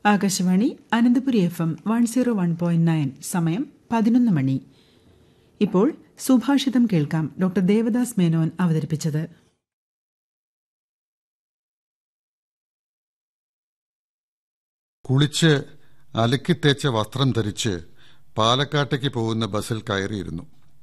Akashvani Ananthapuri F M one zero one point nine സമയം പതിനൊന്ന് മണി ഇപ്പോൾ സുഭാഷിതം കേൾക്കാം ഡോക്ടർ ദേവദാസ് മേനോൻ അവതരിപ്പിച്ചത് കുളിച്ച് അലക്കിത്തേച്ച വസ്ത്രം ധരിച്ച് പാലക്കാട്ടേക്ക് പോകുന്ന ബസ്സിൽ കയറിയിരുന്നു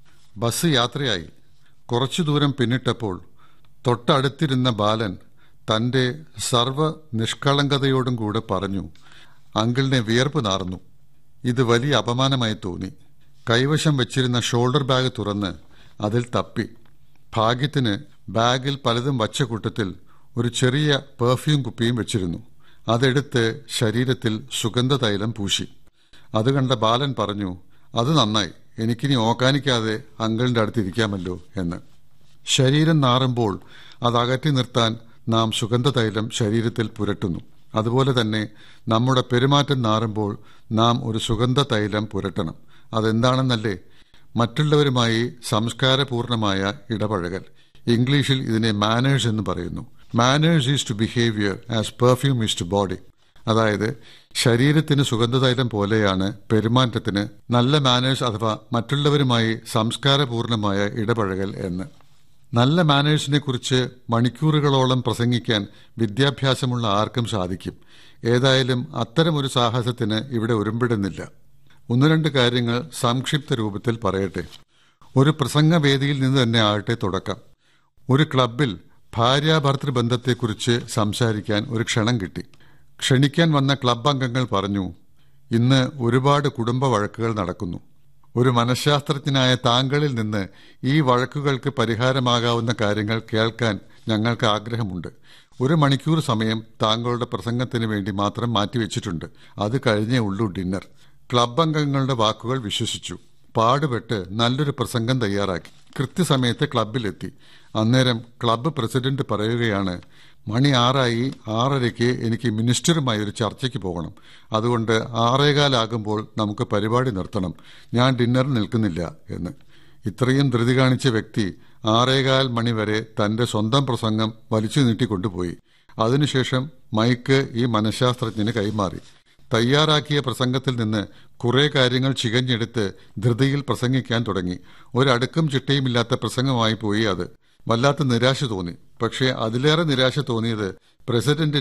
ബസ് യാത്രയായി കുറച്ചു ദൂരം പിന്നിട്ടപ്പോൾ തൊട്ടടുത്തിരുന്ന ബാലൻ തന്റെ സർവ നിഷ്കളങ്കതയോടും കൂടെ പറഞ്ഞു അങ്കിളിനെ വിയർപ്പ് നാർന്നു ഇത് വലിയ അപമാനമായി തോന്നി കൈവശം വെച്ചിരുന്ന ഷോൾഡർ ബാഗ് തുറന്ന് അതിൽ തപ്പി ഭാഗ്യത്തിന് ബാഗിൽ പലതും വച്ച കൂട്ടത്തിൽ ഒരു ചെറിയ പെർഫ്യൂം കുപ്പിയും വെച്ചിരുന്നു അതെടുത്ത് ശരീരത്തിൽ സുഗന്ധതൈലം പൂശി അത് കണ്ട ബാലൻ പറഞ്ഞു അത് നന്നായി എനിക്കിനി ഓക്കാനിക്കാതെ അങ്കിളിന്റെ അടുത്ത് ഇരിക്കാമല്ലോ എന്ന് ശരീരം നാറുമ്പോൾ അത് അകറ്റി നിർത്താൻ നാം സുഗന്ധതൈലം ശരീരത്തിൽ പുരട്ടുന്നു അതുപോലെ തന്നെ നമ്മുടെ പെരുമാറ്റം നാറുമ്പോൾ നാം ഒരു സുഗന്ധ തൈലം പുരട്ടണം അതെന്താണെന്നല്ലേ മറ്റുള്ളവരുമായി സംസ്കാരപൂർണമായ ഇടപഴകൽ ഇംഗ്ലീഷിൽ ഇതിനെ മാനേഴ്സ് എന്ന് പറയുന്നു manners is to behaviour as perfume is to body അതായത് ശരീരത്തിന് സുഗന്ധതൈലം പോലെയാണ് പെരുമാറ്റത്തിന് നല്ല മാനേഴ്സ് അഥവാ മറ്റുള്ളവരുമായി സംസ്കാരപൂർണമായ ഇടപഴകൽ എന്ന് നല്ല മാനേഴ്സിനെ കുറിച്ച് മണിക്കൂറുകളോളം പ്രസംഗിക്കാൻ വിദ്യാഭ്യാസമുള്ള ആർക്കും സാധിക്കും ഏതായാലും അത്തരമൊരു സാഹസത്തിന് ഇവിടെ ഒരുമ്പിടുന്നില്ല ഒന്ന് രണ്ട് കാര്യങ്ങൾ സംക്ഷിപ്ത രൂപത്തിൽ പറയട്ടെ ഒരു പ്രസംഗവേദിയിൽ നിന്ന് തന്നെ ആകട്ടെ തുടക്കം ഒരു ക്ലബിൽ ഭാര്യാഭർത്തൃ ബന്ധത്തെക്കുറിച്ച് സംസാരിക്കാൻ ഒരു ക്ഷണം കിട്ടി ക്ഷണിക്കാൻ വന്ന ക്ലബ് അംഗങ്ങൾ പറഞ്ഞു ഇന്ന് ഒരുപാട് കുടുംബ വഴക്കുകൾ നടക്കുന്നു ഒരു മനഃശാസ്ത്രജ്ഞനായ താങ്കളിൽ നിന്ന് ഈ വഴക്കുകൾക്ക് പരിഹാരമാകാവുന്ന കാര്യങ്ങൾ കേൾക്കാൻ ഞങ്ങൾക്ക് ആഗ്രഹമുണ്ട് ഒരു മണിക്കൂർ സമയം താങ്കളുടെ പ്രസംഗത്തിന് വേണ്ടി മാത്രം മാറ്റിവെച്ചിട്ടുണ്ട് അത് കഴിഞ്ഞേ ഉള്ളൂ ഡിന്നർ ക്ലബ് അംഗങ്ങളുടെ വാക്കുകൾ വിശ്വസിച്ചു പാടുപെട്ട് നല്ലൊരു പ്രസംഗം തയ്യാറാക്കി കൃത്യസമയത്ത് ക്ലബിലെത്തി അന്നേരം ക്ലബ്ബ് പ്രസിഡന്റ് പറയുകയാണ് മണി ആറായി ആറരയ്ക്ക് എനിക്ക് മിനിസ്റ്ററുമായി ഒരു ചർച്ചയ്ക്ക് പോകണം അതുകൊണ്ട് ആറേകാലാകുമ്പോൾ നമുക്ക് പരിപാടി നിർത്തണം ഞാൻ ഡിന്നറിന് നിൽക്കുന്നില്ല എന്ന് ഇത്രയും ധൃതി കാണിച്ച വ്യക്തി ആറേകാൽ മണി വരെ തന്റെ സ്വന്തം പ്രസംഗം വലിച്ചു നീട്ടിക്കൊണ്ടുപോയി അതിനുശേഷം മൈക്ക് ഈ മനഃശാസ്ത്രജ്ഞന് കൈമാറി തയ്യാറാക്കിയ പ്രസംഗത്തിൽ നിന്ന് കുറെ കാര്യങ്ങൾ ചികഞ്ഞെടുത്ത് ധൃതിയിൽ പ്രസംഗിക്കാൻ തുടങ്ങി ഒരടുക്കും ചിട്ടയുമില്ലാത്ത പ്രസംഗമായി പോയി അത് വല്ലാത്ത നിരാശ തോന്നി പക്ഷേ അതിലേറെ നിരാശ തോന്നിയത് പ്രസിഡന്റ്